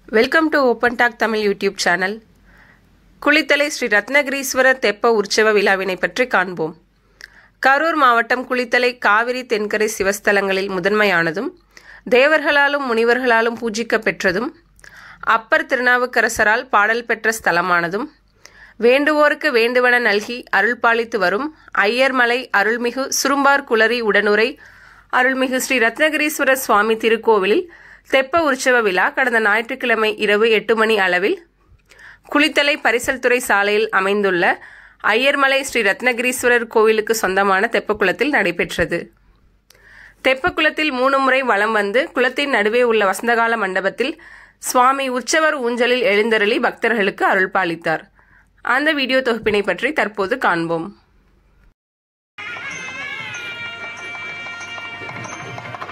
welcome to open talk Tamil YouTube channel Kulithalai Sri Ratnagiriswarar தெப்ப உற்சவ விழாவினை பற்றி காண்போம் கரூர் மாவட்டம் குளித்தலை காவிரி தென்கரை சிவஸ்தலங்களில் முதன்மையானதும் தேவர்களாலும் முனிவர்களாலும் பூஜிக்க பெற்றதும் அப்பர் திருநாவுக்கரசரால் பாடல் பெற்ற ஸ்தலமானதும் வேண்டுவோருக்கு வேண்டுவன நல்கி அருள் பாலித்து வரும் ஐயர்மலை அருள்மிகு சுரும்பார் குளரி உடனுரை அருள்மிகு ஸ்ரீ ரத்னகிரீஸ்வரர் சுவாமி திருக்கோவிலில் தெப்ப உற்சவ விழா கடந்த ஞாயிற்றுக்கிழமை இரவு எட்டு மணி அளவில் குளித்தலை பரிசல்துறை சாலையில் அமைந்துள்ள ஐயர்மலை ஸ்ரீ ரத்னகிரீஸ்வரர் கோவிலுக்கு சொந்தமான தெப்பக்குளத்தில் நடைபெற்றது தெப்பக்குளத்தில் மூணு முறை வலம் வந்து குளத்தின் நடுவே உள்ள வசந்தகால மண்டபத்தில் சுவாமி உற்சவர் ஊஞ்சலில் எழுந்தருளி பக்தர்களுக்கு அருள் பாலித்தார் அந்த வீடியோ தொகுப்பினை பற்றி தற்போது காண்போம்